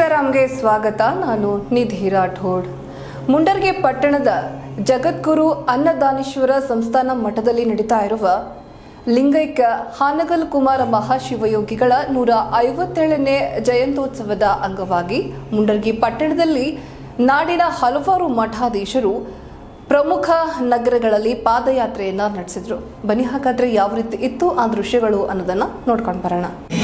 ಗೀತಾರಾಮ್ಗೆ ಸ್ವಾಗತ ನಾನು ನಿಧಿ ರಾಠೋಡ್ ಮುಂಡರ್ಗೆ ಪಟ್ಟಣದ ಜಗದ್ಗುರು ಅನ್ನದಾನೇಶ್ವರ ಸಂಸ್ಥಾನ ಮಠದಲ್ಲಿ ನಡೀತಾ ಇರುವ ಲಿಂಗೈಕ್ಯ ಹಾನಗಲ್ ಕುಮಾರ ಮಹಾಶಿವಯೋಗಿಗಳ ನೂರ ಐವತ್ತೇಳನೇ ಜಯಂತ್ಯೋತ್ಸವದ ಅಂಗವಾಗಿ ಮುಂಡರ್ಗಿ ಪಟ್ಟಣದಲ್ಲಿ ನಾಡಿನ ಹಲವಾರು ಮಠಾಧೀಶರು ಪ್ರಮುಖ ನಗರಗಳಲ್ಲಿ ಪಾದಯಾತ್ರೆಯನ್ನ ನಡೆಸಿದ್ರು ಬನ್ನಿ ಹಾಗಾದ್ರೆ ಯಾವ ರೀತಿ ಇತ್ತು ಆ ದೃಶ್ಯಗಳು ಅನ್ನೋದನ್ನ ನೋಡ್ಕೊಂಡು ಬರೋಣ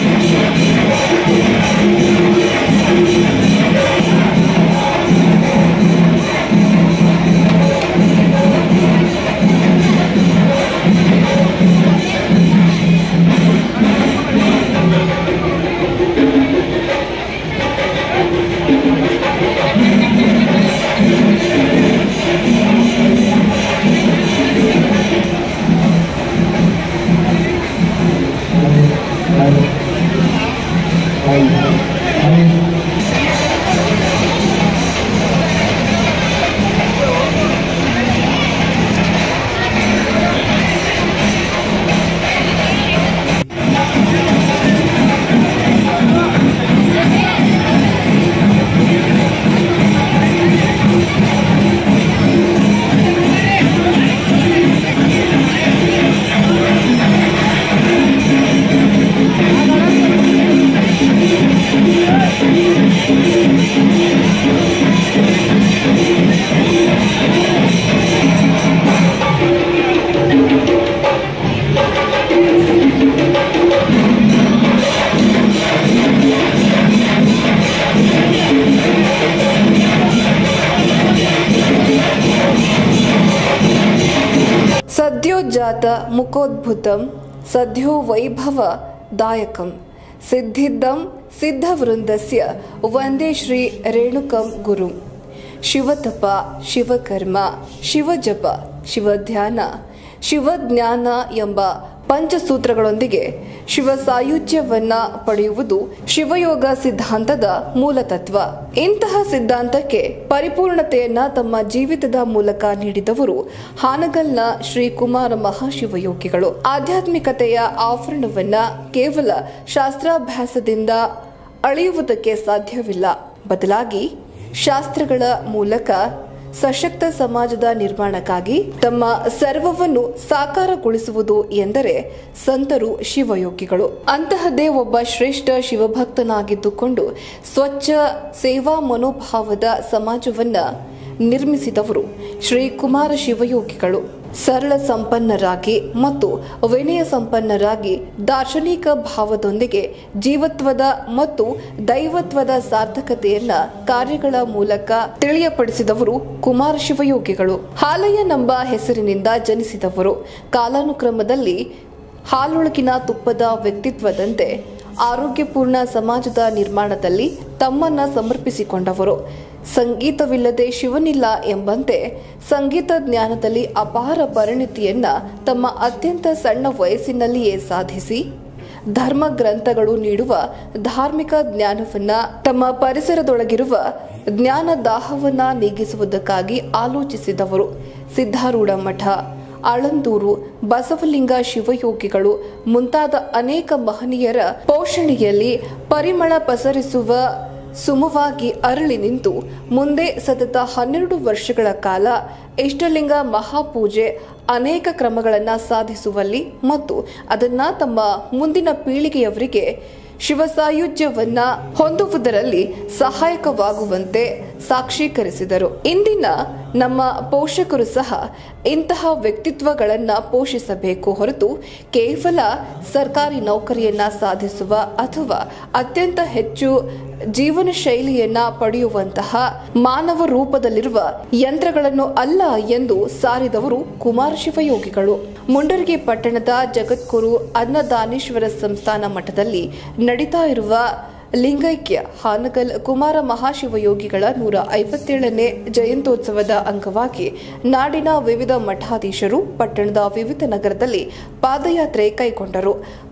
ಸದ್ಯೋಜಾತ ಮುಖೋದ್ಭುತಂ ಸದ್ಯೋ ವೈಭವ ದಾಯಕಂ ಸಿದ್ಧಿದ್ದಂ ಸಿದ್ಧವೃಂದಸ್ಯ ವಂದೇ ಶ್ರೀ ರೇಣುಕಂ ಗುರು ಶಿವತಪ ಶಿವಕರ್ಮ ಶಿವಜಪ ಶಿವಧ್ಯಾನ ಶಿವಜ್ಞಾನ ಎಂಬ ಪಂಚಸೂತ್ರಗಳೊಂದಿಗೆ ಶಿವ ಸಾಯುಜ್ಯವನ್ನ ಪಡೆಯುವುದು ಶಿವಯೋಗ ಸಿದ್ಧಾಂತದ ಮೂಲ ತತ್ವ ಇಂತಹ ಸಿದ್ಧಾಂತಕ್ಕೆ ಪರಿಪೂರ್ಣತೆಯನ್ನ ತಮ್ಮ ಜೀವಿತದ ಮೂಲಕ ನೀಡಿದವರು ಹಾನಗಲ್ನ ಶ್ರೀ ಕುಮಾರ ಮಹಾಶಿವಯೋಗಿಗಳು ಆಧ್ಯಾತ್ಮಿಕತೆಯ ಆವರಣವನ್ನ ಕೇವಲ ಶಾಸ್ತ್ರಾಭ್ಯಾಸದಿಂದ ಅಳೆಯುವುದಕ್ಕೆ ಸಾಧ್ಯವಿಲ್ಲ ಬದಲಾಗಿ ಶಾಸ್ತ್ರಗಳ ಮೂಲಕ ಸಶಕ್ತ ಸಮಾಜದ ನಿರ್ಮಾಣಕ್ಕಾಗಿ ತಮ್ಮ ಸರ್ವವನ್ನು ಸಾಕಾರಗೊಳಿಸುವುದು ಎಂದರೆ ಸಂತರು ಶಿವಯೋಗಿಗಳು ಅಂತಹದೇ ಒಬ್ಬ ಶ್ರೇಷ್ಠ ಶಿವಭಕ್ತನಾಗಿದ್ದುಕೊಂಡು ಸ್ವಚ್ಛ ಸೇವಾ ಮನೋಭಾವದ ಸಮಾಜವನ್ನ ನಿರ್ಮಿಸಿದವರು ಶ್ರೀ ಕುಮಾರ ಶಿವಯೋಗಿಗಳು ಸರಳ ಸಂಪನ್ನರಾಗಿ ಮತ್ತು ವಿನಯ ಸಂಪನ್ನರಾಗಿ ದಾರ್ಶನಿಕ ಭಾವದೊಂದಿಗೆ ಜೀವತ್ವದ ಮತ್ತು ದೈವತ್ವದ ಸಾರ್ಥಕತೆಯನ್ನ ಕಾರ್ಯಗಳ ಮೂಲಕ ತಿಳಿಯಪಡಿಸಿದವರು ಕುಮಾರ ಶಿವಯೋಗಿಗಳು ಹಾಲಯ್ಯನೆಂಬ ಹೆಸರಿನಿಂದ ಜನಿಸಿದವರು ಕಾಲಾನುಕ್ರಮದಲ್ಲಿ ಹಾಲೊಳಗಿನ ತುಪ್ಪದ ವ್ಯಕ್ತಿತ್ವದಂತೆ ಆರೋಗ್ಯಪೂರ್ಣ ಸಮಾಜದ ನಿರ್ಮಾಣದಲ್ಲಿ ತಮ್ಮನ್ನ ಸಮರ್ಪಿಸಿಕೊಂಡವರು ಸಂಗೀತವಿಲ್ಲದೆ ಶಿವನಿಲ್ಲ ಎಂಬಂತೆ ಸಂಗೀತ ಜ್ಞಾನದಲ್ಲಿ ಅಪಾರ ಪರಿಣಿತಿಯನ್ನ ತಮ್ಮ ಅತ್ಯಂತ ಸಣ್ಣ ವಯಸ್ಸಿನಲ್ಲಿಯೇ ಸಾಧಿಸಿ ಧರ್ಮ ಗ್ರಂಥಗಳು ನೀಡುವ ಧಾರ್ಮಿಕ ಜ್ಞಾನವನ್ನ ತಮ್ಮ ಪರಿಸರದೊಳಗಿರುವ ಜ್ಞಾನ ದಾಹವನ್ನ ನೀಗಿಸುವುದಕ್ಕಾಗಿ ಆಲೋಚಿಸಿದವರು ಸಿದ್ಧಾರೂಢ ಮಠ ಆಳಂದೂರು ಬಸವಲಿಂಗ ಶಿವಯೋಗಿಗಳು ಮುಂತಾದ ಅನೇಕ ಮಹನೀಯರ ಪೋಷಣೆಯಲ್ಲಿ ಪರಿಮಳ ಪಸರಿಸುವ ಸುಮವಾಗಿ ಅರಳಿ ನಿಂತು ಮುಂದೆ ಸತತ ಹನ್ನೆರಡು ವರ್ಷಗಳ ಕಾಲ ಇಷ್ಟಲಿಂಗ ಮಹಾಪೂಜೆ ಅನೇಕ ಕ್ರಮಗಳನ್ನು ಸಾಧಿಸುವಲ್ಲಿ ಮತ್ತು ಅದನ್ನ ತಮ್ಮ ಮುಂದಿನ ಪೀಳಿಗೆಯವರಿಗೆ ಶಿವಸಾಯುಜ್ಯವನ್ನ ಹೊಂದುವುದರಲ್ಲಿ ಸಹಾಯಕವಾಗುವಂತೆ ಸಾಕ್ಷೀಕರಿಸಿದರು ಇಂದಿನ ನಮ್ಮ ಪೋಷಕರು ಸಹ ಇಂತಹ ವ್ಯಕ್ತಿತ್ವಗಳನ್ನ ಪೋಷಿಸಬೇಕು ಹೊರತು ಕೇವಲ ಸರ್ಕಾರಿ ನೌಕರಿಯನ್ನ ಸಾಧಿಸುವ ಅಥವಾ ಅತ್ಯಂತ ಹೆಚ್ಚು ಜೀವನ ಶೈಲಿಯನ್ನ ಪಡೆಯುವಂತಹ ಮಾನವ ರೂಪದಲ್ಲಿರುವ ಯಂತ್ರಗಳನ್ನು ಅಲ್ಲ ಎಂದು ಸಾರಿದವರು ಕುಮಾರ ಶಿವಯೋಗಿಗಳು ಮುಂಡರ್ಗಿ ಪಟ್ಟಣದ ಜಗದ್ಗುರು ಅನ್ನದಾನೇಶ್ವರ ಸಂಸ್ಥಾನ ಮಠದಲ್ಲಿ ನಡೀತಾ ಇರುವ ಲಿಂಗೈಕ್ಯ ಹಾನಗಲ್ ಕುಮಾರ ಮಹಾಶಿವಯೋಗಿಗಳ ನೂರ ಐವತ್ತೇಳನೇ ಜಯಂತ್ಯೋತ್ಸವದ ಅಂಗವಾಗಿ ನಾಡಿನ ವಿವಿಧ ಮಠಾಧೀಶರು ಪಟ್ಟಣದ ವಿವಿಧ ನಗರದಲ್ಲಿ ಪಾದಯಾತ್ರೆ ಕೈಗೊಂಡರು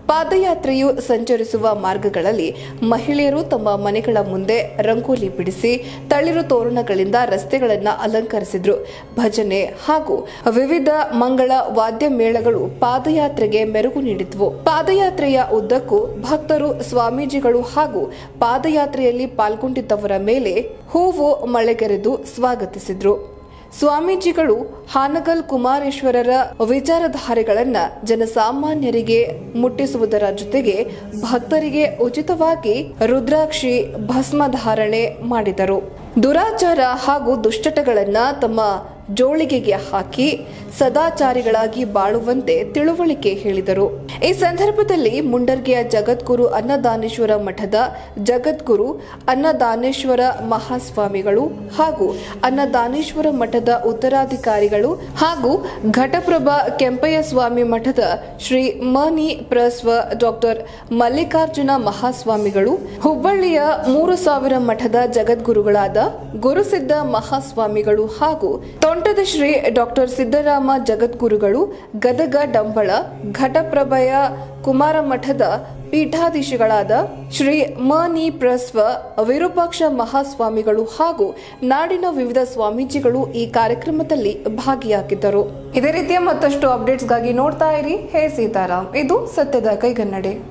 ಪಾದಯಾತ್ರೆಯು ಸಂಚರಿಸುವ ಮಾರ್ಗಗಳಲ್ಲಿ ಮಹಿಳೆಯರು ತಮ್ಮ ಮನೆಗಳ ಮುಂದೆ ರಂಗೋಲಿ ಬಿಡಿಸಿ ತಳಿರು ತೋರಣಗಳಿಂದ ರಸ್ತೆಗಳನ್ನು ಅಲಂಕರಿಸಿದ್ರು ಭಜನೆ ಹಾಗೂ ವಿವಿಧ ಮಂಗಳ ವಾದ್ಯ ಮೇಳಗಳು ಪಾದಯಾತ್ರೆಗೆ ಮೆರುಗು ನೀಡಿದ್ವು ಪಾದಯಾತ್ರೆಯ ಉದ್ದಕ್ಕೂ ಭಕ್ತರು ಸ್ವಾಮೀಜಿಗಳು ಹಾಗೂ ಪಾದಯಾತ್ರೆಯಲ್ಲಿ ಪಾಲ್ಗೊಂಡಿದ್ದವರ ಮೇಲೆ ಹೂವು ಮಳೆಗೆರೆದು ಸ್ವಾಗತಿಸಿದ್ರು ಸ್ವಾಮೀಜಿಗಳು ಹಾನಗಲ್ ಕುಮಾರೇಶ್ವರರ ವಿಚಾರಧಾರೆಗಳನ್ನ ಜನಸಾಮಾನ್ಯರಿಗೆ ಮುಟ್ಟಿಸುವುದರ ಜೊತೆಗೆ ಭಕ್ತರಿಗೆ ಉಚಿತವಾಗಿ ರುದ್ರಾಕ್ಷಿ ಭಸ್ಮಧಾರಣೆ ಮಾಡಿದರು ದುರಾಚಾರ ಹಾಗೂ ದುಶ್ಚಟಗಳನ್ನ ತಮ್ಮ ಜೋಳಿಗೆಗೆ ಹಾಕಿ ಸದಾಚಾರಿಗಳಾಗಿ ಬಾಳುವಂತೆ ತಿಳುವಳಿಕೆ ಹೇಳಿದರು ಈ ಸಂದರ್ಭದಲ್ಲಿ ಮುಂಡರ್ಗಿಯ ಜಗದ್ಗುರು ಅನ್ನದಾನೇಶ್ವರ ಮಠದ ಜಗದ್ಗುರು ಅನ್ನದಾನೇಶ್ವರ ಮಹಾಸ್ವಾಮಿಗಳು ಹಾಗೂ ಅನ್ನದಾನೇಶ್ವರ ಮಠದ ಉತ್ತರಾಧಿಕಾರಿಗಳು ಹಾಗೂ ಘಟಪ್ರಭಾ ಕೆಂಪಯ್ಯ ಸ್ವಾಮಿ ಮಠದ ಶ್ರೀ ಮನಿ ಪ್ರಸ್ವ ಡಾಕ್ಟರ್ ಮಲ್ಲಿಕಾರ್ಜುನ ಮಹಾಸ್ವಾಮಿಗಳು ಹುಬ್ಬಳ್ಳಿಯ ಮೂರು ಸಾವಿರ ಮಠದ ಜಗದ್ಗುರುಗಳಾದ ಗುರುಸಿದ್ಧ ಮಹಾಸ್ವಾಮಿಗಳು ಹಾಗೂ ತೋಂಟದ ಶ್ರೀ ಡಾಕ್ಟರ್ ಸಿದ್ದರಾಮ ಜಗದ್ಗುರುಗಳು ಗದಗ ಡಂಬಳ ಘಟಪ್ರಭಯ ಕುಮಾರ ಮಠದ ಪೀಠಾಧೀಶಗಳಾದ ಶ್ರೀ ಮ ನಿ ಪ್ರಸ್ವ ವಿರೂಪಾಕ್ಷ ಮಹಾಸ್ವಾಮಿಗಳು ಹಾಗೂ ನಾಡಿನ ವಿವಿಧ ಸ್ವಾಮೀಜಿಗಳು ಈ ಕಾರ್ಯಕ್ರಮದಲ್ಲಿ ಭಾಗಿಯಾಗಿದ್ದರು ಇದೇ ರೀತಿಯ ಮತ್ತಷ್ಟು ಅಪ್ಡೇಟ್ಸ್ಗಾಗಿ ನೋಡ್ತಾ ಇರಿ ಹೇ ಸೀತಾರಾಮ್ ಇದು ಸತ್ಯದ ಕೈಗನ್ನಡಿ